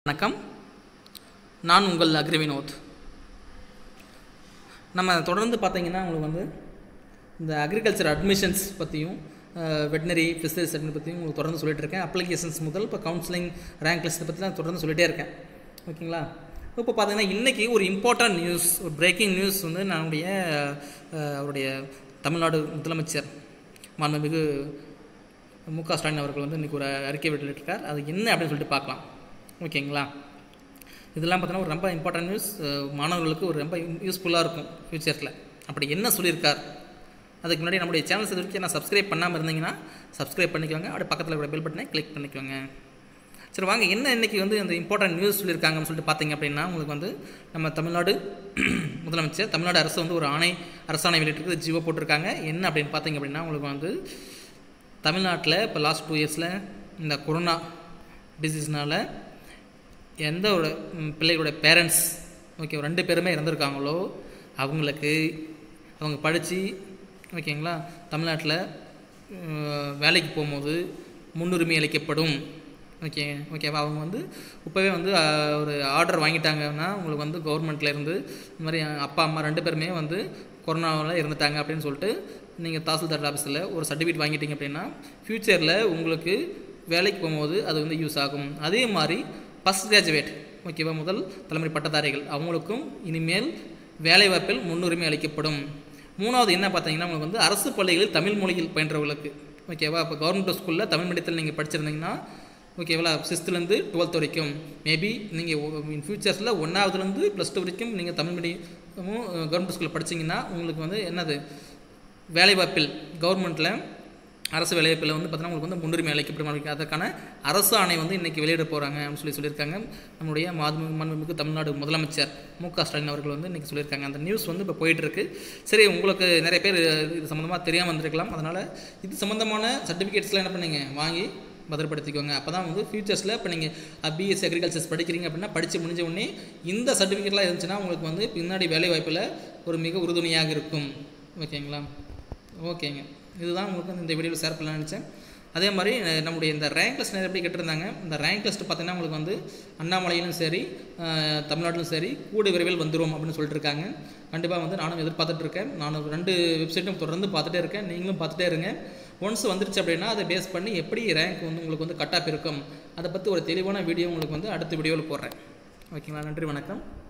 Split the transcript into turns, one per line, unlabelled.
வணக்கம் நான் உங்கள் அக்ரி வினோத் நம்ம தொடர்ந்து பார்த்தீங்கன்னா உங்களுக்கு வந்து இந்த அக்ரிகல்ச்சர் அட்மிஷன்ஸ் பற்றியும் வெட்டினரி ஃபிஷரிஸ் அட்மிட் பற்றியும் உங்களுக்கு தொடர்ந்து சொல்லிட்டு இருக்கேன் அப்ளிகேஷன்ஸ் முதல் இப்போ கவுன்சிலிங் ரேங்க் லிஸ்ட் பற்றி நான் தொடர்ந்து சொல்லிட்டே இருக்கேன் ஓகேங்களா இப்போ பார்த்தீங்கன்னா இன்றைக்கி ஒரு இம்பார்ட்டன்ட் நியூஸ் ஒரு பிரேக்கிங் நியூஸ் வந்து நம்முடைய அஹ், அவருடைய தமிழ்நாடு முதலமைச்சர் மாண்புமிகு மு க ஸ்டாலின் அவர்கள் வந்து இன்றைக்கி ஒரு அறிக்கை வெளியிட்டிருக்கார் அது என்ன அப்படின்னு சொல்லிட்டு பார்க்கலாம் ஓகேங்களா இதெல்லாம் பார்த்தீங்கன்னா ஒரு ரொம்ப இம்பார்ட்டன்ட் நியூஸ் மாணவர்களுக்கு ஒரு ரொம்ப யூஸ்ஃபுல்லாக இருக்கும் ஃப்யூச்சரில் அப்படி என்ன சொல்லியிருக்கார் அதுக்கு முன்னாடி நம்முடைய சேனல்ஸ் இது வரைக்கும் நான் சப்ஸ்கிரைப் பண்ணாமல் இருந்தீங்கன்னா சப்ஸ்கிரைப் பண்ணிக்கோங்க அப்படியே பக்கத்தில் இருக்கிற பெல் பட்டனை கிளிக் பண்ணிக்கோங்க சரி வாங்க என்ன இன்றைக்கி வந்து அந்த இம்பார்ட்டன்ட் நியூஸ் சொல்லியிருக்காங்கன்னு சொல்லிட்டு பார்த்தீங்க அப்படின்னா உங்களுக்கு வந்து நம்ம தமிழ்நாடு முதலமைச்சர் தமிழ்நாடு அரசு வந்து ஒரு ஆணை அரசாணை வெளியிட்டிருக்கு ஜீவோ போட்டிருக்காங்க என்ன அப்படின்னு பார்த்தீங்க அப்படின்னா உங்களுக்கு வந்து தமிழ்நாட்டில் இப்போ லாஸ்ட் டூ இயர்ஸில் இந்த கொரோனா டிசீஸ்னால் எந்த ஒரு ம், பிள்ளைகளோட பேரண்ட்ஸ் ஓகே ரெண்டு பேருமே இறந்துருக்காங்களோ அவங்களுக்கு அவங்க படித்து ஓகேங்களா தமிழ்நாட்டில் ம், வேலைக்கு போகும்போது முன்னுரிமை அளிக்கப்படும் ஓகே ஓகேவா அவங்க வந்து இப்போவே வந்து அ, ஒரு ஆர்டர் வாங்கிட்டாங்கன்னா உங்களுக்கு வந்து கவர்மெண்ட்லேருந்து இந்த மாதிரி அப்பா அம்மா ரெண்டு பேருமே வந்து கொரோனாவில் இருந்துட்டாங்க அப்படின்னு சொல்லிட்டு நீங்கள் தாசில்தார் ஆஃபீஸில் ஒரு சர்டிஃபிகேட் வாங்கிட்டீங்க அப்படின்னா ஃப்யூச்சரில் உங்களுக்கு வேலைக்கு போகும்போது அது வந்து யூஸ் ஆகும் அதே மாதிரி ஃபஸ்ட் கிராஜுவேட் ஓகேவா முதல் தலைமுறை பட்டதாரிகள் அவங்களுக்கும் இனிமேல் வேலைவாய்ப்பில் முன்னுரிமை அளிக்கப்படும் மூணாவது என்ன பார்த்தீங்கன்னா உங்களுக்கு வந்து அரசு பள்ளிகளில் தமிழ் மொழியில் பயின்றவர்களுக்கு ஓகேவா இப்போ கவர்மெண்ட் ஸ்கூலில் தமிழ் மீடியத்தில் நீங்கள் படிச்சிருந்தீங்கன்னா ஓகேவா சிக்ஸ்த்துலேருந்து டுவெல்த் வரைக்கும் மேபி நீங்கள் இன் ஃபியூச்சர்ஸில் ஒன்றாவதுலேருந்து ப்ளஸ் டூ வரைக்கும் நீங்கள் தமிழ் மீடியமும் கவர்மெண்ட் ஸ்கூலில் படிச்சீங்கன்னா உங்களுக்கு வந்து என்னது வேலைவாய்ப்பில் கவர்மெண்ட்டில் அரசு வேலைவாய்ப்பில் வந்து பார்த்தீங்கன்னா உங்களுக்கு வந்து முன்னுரிமை அளிக்கப்படும் அப்படின்னு அதற்கான அரசு ஆணை வந்து இன்றைக்கி வெளியிட போகிறாங்க அப்படின்னு சொல்லி சொல்லியிருக்காங்க நம்முடைய மாண்பு மாண்புமிகு தமிழ்நாடு முதலமைச்சர் மு க ஸ்டாலின் அவர்கள் வந்து இன்றைக்கி சொல்லியிருக்காங்க அந்த நியூஸ் வந்து இப்போ போயிட்டுருக்கு சரி உங்களுக்கு நிறைய பேர் இது சம்மந்தமாக தெரியாமல் வந்திருக்கலாம் அதனால் இது சம்மந்தமான சர்டிஃபிகேட்ஸ்லாம் என்ன பண்ணுங்க வாங்கி பத்திரப்படுத்திக்கோங்க அப்போ தான் வந்து ஃபியூச்சர்ஸில் இப்போ நீங்கள் பிஎஸ்சி அக்ரிகல்ச்சர்ஸ் படிக்கிறீங்க அப்படின்னா படித்து முடிஞ்ச உடனே இந்த சர்டிஃபிகேட்லாம் இருந்துச்சுன்னா உங்களுக்கு வந்து பின்னாடி வேலை வாய்ப்பில் ஒரு மிக உறுதுணையாக இருக்கும் ஓகேங்களா ஓகேங்க இதுதான் உங்களுக்கு வந்து இந்த வீடியோவில் ஷேர் பண்ணலாம்னு நினச்சேன் அதே மாதிரி அஹ், நம்முடைய இந்த ரேங்க் லிஸ்ட் நிறைய எப்படி கேட்டிருந்தாங்க இந்த ரேங்க் லிஸ்ட் பார்த்தீங்கன்னா உங்களுக்கு வந்து அண்ணாமலையிலும் சரி அஹ், தமிழ்நாட்டிலும் சரி கூடி விரைவில் வந்துடும் அப்படின்னு சொல்லிட்டு இருக்காங்க கண்டிப்பாக வந்து நானும் எதிர்பார்த்துட்டு இருக்கேன் நான் ரெண்டு வெப்சைட்டும் தொடர்ந்து பார்த்துட்டே இருக்கேன் நீங்களும் பார்த்துட்டே இருங்க ஒன்ஸ் வந்துருச்சு அப்படின்னா அதை பேஸ் பண்ணி எப்படி ரேங்க் வந்து உங்களுக்கு வந்து கட் ஆஃப் இருக்கும் அதை பற்றி ஒரு தெளிவான வீடியோ உங்களுக்கு வந்து அடுத்த வீடியோவில் போடுறேன் ஓகேங்களா நன்றி வணக்கம்